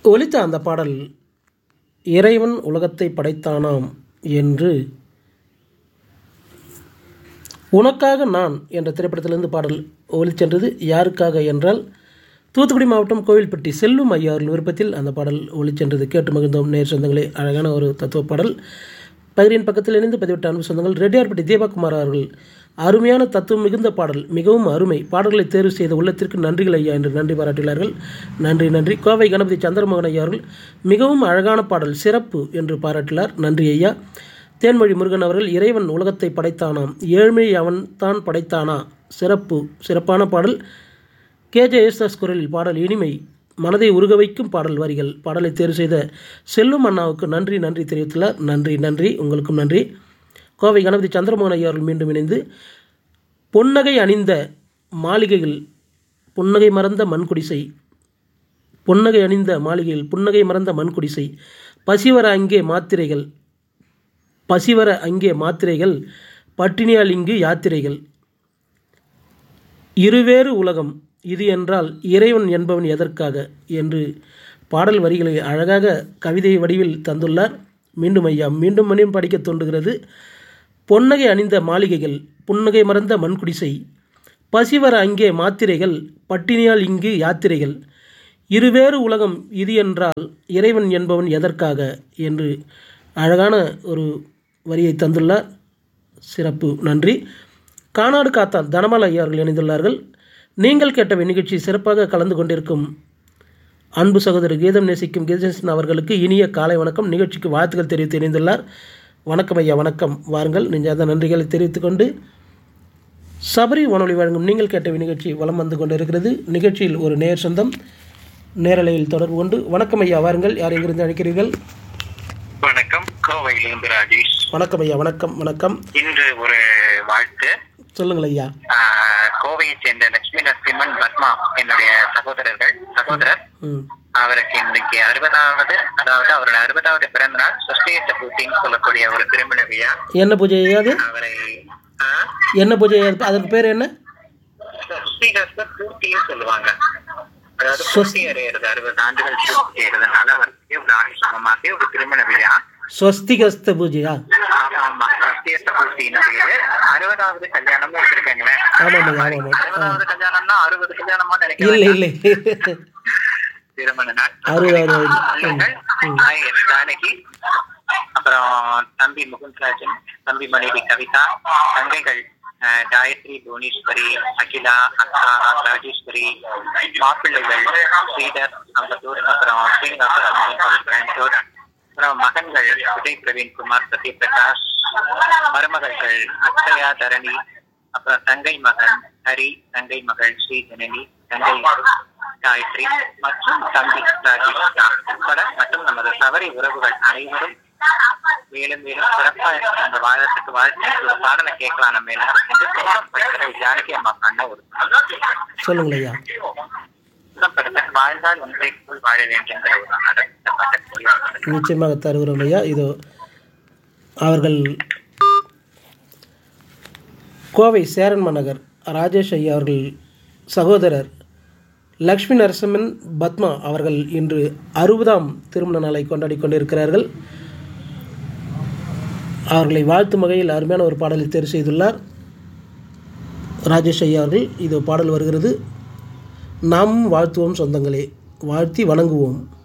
ஒலித்த அந்த பாடல் இறைவன் உலகத்தை படைத்தானாம் என்று உனக்காக நான் என்ற திரைப்படத்திலிருந்து பாடல் ஒலிச்சென்றது யாருக்காக என்றால் தூத்துக்குடி மாவட்டம் கோவில்பட்டி செல்லும் ஐயா அவர்கள் விருப்பத்தில் அந்த பாடல் ஒலிச்சென்றது கேட்டு மகிழ்ந்தோம் நேர் சொந்தங்களே அழகான ஒரு தத்துவ பாடல் பகிரின் பக்கத்தில் இணைந்து பதிவிட்ட அன்பு சொந்தங்கள் ரெட்டியார்பட்டி தீபகுமார் அவர்கள் அருமையான தத்துவம் மிகுந்த பாடல் மிகவும் அருமை பாடல்களை தேர்வு செய்த உள்ளத்திற்கு நன்றிகள் ஐயா என்று நன்றி பாராட்டியுள்ளார்கள் நன்றி நன்றி கோவை கணபதி சந்திரமோகன் ஐயா அவர்கள் மிகவும் அழகான பாடல் சிறப்பு என்று பாராட்டினார் நன்றி ஐயா தேன்மொழி முருகன் அவர்கள் இறைவன் உலகத்தை படைத்தானாம் ஏழ்மை அவன் தான் படைத்தானா சிறப்பு சிறப்பான பாடல் கேஜே யேசுதாஸ் குரலில் பாடல் இனிமை மனதை உருக வைக்கும் பாடல் வரிகள் பாடலை தேர்வு செய்த செல்லும் அண்ணாவுக்கு நன்றி நன்றி தெரிவித்துள்ளார் நன்றி நன்றி உங்களுக்கும் நன்றி கோவை கணபதி சந்திரமோகன் ஐயா அவர்கள் மீண்டும் இணைந்து பொன்னகை அணிந்த மாளிகைகள் புன்னகை மறந்த மண்குடிசை பொன்னகை அணிந்த மாளிகையில் புன்னகை மறந்த மண்குடிசை பசிவர அங்கே மாத்திரைகள் பசிவர அங்கே மாத்திரைகள் பட்டினியால் இங்கு யாத்திரைகள் இருவேறு உலகம் இது என்றால் இறைவன் என்பவன் எதற்காக என்று பாடல் வரிகளை அழகாக கவிதை வடிவில் தந்துள்ளார் மீண்டும் ஐயா மீண்டும் மணியும் படிக்க தோன்றுகிறது பொன்னகை அணிந்த மாளிகைகள் புன்னகை மறந்த மண்குடிசை பசிவர அங்கே மாத்திரைகள் பட்டினியால் இங்கு யாத்திரைகள் இருவேறு உலகம் இது என்றால் இறைவன் என்பவன் எதற்காக என்று அழகான ஒரு வரியை தந்துள்ளார் சிறப்பு நன்றி கானாடு காத்தால் தனமால் ஐயா அவர்கள் இணைந்துள்ளார்கள் நீங்கள் கேட்ட நிகழ்ச்சி சிறப்பாக கலந்து கொண்டிருக்கும் அன்பு சகோதரர் கீதம் நேசிக்கும் கீதேசன் அவர்களுக்கு இனிய காலை வணக்கம் நிகழ்ச்சிக்கு வாழ்த்துக்கள் தெரிவித்து இணைந்துள்ளார் வணக்கம் ஐயா வணக்கம் வாருங்கள் நெஞ்சாத நன்றிகளை தெரிவித்துக்கொண்டு சபரி வானொலி வழங்கும் நீங்கள் கேட்ட நிகழ்ச்சி வலம் வந்து கொண்டிருக்கிறது நிகழ்ச்சியில் ஒரு நேர் சொந்தம் நேரலையில் தொடர்பு கொண்டு வணக்கம் ஐயா வாருங்கள் யார் எங்கிருந்து அழைக்கிறீர்கள் வணக்கம் கோவையிலிருந்து ராஜேஷ் வணக்கம் ஐயா வணக்கம் வணக்கம் இன்று ஒரு வாழ்த்து சொல்லுங்கள் ஐயா ஆஹ், கோவையை சேர்ந்த லட்சுமி நரசிம்மன் பத்மா என்னுடைய சகோதரர்கள் சகோதரர் ம் அவருக்கு இன்னைக்கு அறுபதாவது அதாவது அவரோட அறுபதாவது பிறந்த நாள் சுஸ்தேச பூட்டின்னு சொல்லக்கூடிய ஒரு திருமண விழா என்ன பூஜை ஐயா அது அவரை ஆஹ், என்ன பூஜை ஐயா அது? அதற்கு பேர் என்ன சுஸ்திகஸ்த பூர்த்தின்னு சொல்லுவாங்க அதாவது பூர்த்தி அடையிறது அறுபது ஆண்டுகள் பூர்த்தி செய்யறதுனால அவருக்கு ஒரு ஆயுஷமாக ஒரு திருமண விழா ஸ்வஸ்திகஸ்த பூஜையா ஆமா ஆமா சுஸ்தேச பூர்த்தின்னு பேரு அறுபதாவது கல்யாணமும் வச்சிருக்காங்களேன் ஆமாம் ஐயா ஆமாம் ஆமாம் ஆ அறுபதாவது கல்யாணம்னா அறுபது கல்யாணமா இல்லை நினைக்கிறேன் இல்லை திருமண நாள் அறுபதாவது பிள்ளைகள், தாய் ஜானகி அப்புறம் தம்பி முகுந்த்ராஜன் தம்பி மனைவி கவிதா தங்கைகள் அஹ், காயத்ரி புவனேஸ்வரி அகிலா அக்கா ராஜேஸ்வரி மாப்பிள்ளைகள் ஸ்ரீதர் அம்பத்தூர் அப்புறம் ஸ்ரீனிவாசன் கோயம்புத்தூர் அப்புறம் மகன்கள் விஜய் பிரவீன்குமார் சத்யபிரகாஷ் மருமகள்கள் அக்ஷயா தரணி அப்புறம் தங்கை மகன் ஹரி தங்கை மகள் ஸ்ரீ ஜனனி தங்கை காயத்ரி மற்றும் தம்பி ராஜேஷ் உட்பட மற்றும் நமது சவரி உறவுகள் அனைவரும் மேலும் மேலும் சிறப்பா அந்த வாழத்துக்கு வாழ்த்து ஒரு பாடலை கேட்கலாம் நம்ம எல்லாரும் என்று சொந்தம் படுத்துற ஜானகி அம்மா பண்ண ஒரு சொல்லுங்கள் ஐயா சொந்தம் படுத்த வாழ்ந்தால் ஒன்றைக்குள் வாழ வேண்டும் என்ற ஒரு அடர்த்த பாடல் நிச்சயமாக தருகிறோம் ஐயா இதோ அவர்கள் கோவை சேரன்ம நகர் ராஜேஷ் ஐயா அவர்கள் சகோதரர் லக்ஷ்மி நரசிம்மன் பத்மா அவர்கள் இன்று அறுபதாம் திருமண நாளை கொண்டாடி கொண்டிருக்கிறார்கள் அவர்களை வாழ்த்தும் வகையில் அருமையான ஒரு பாடலை தேர்வு செய்துள்ளார் ராஜேஷ் ஐயா அவர்கள் இது பாடல் வருகிறது நாமும் வாழ்த்துவோம் சொந்தங்களே வாழ்த்தி வணங்குவோம்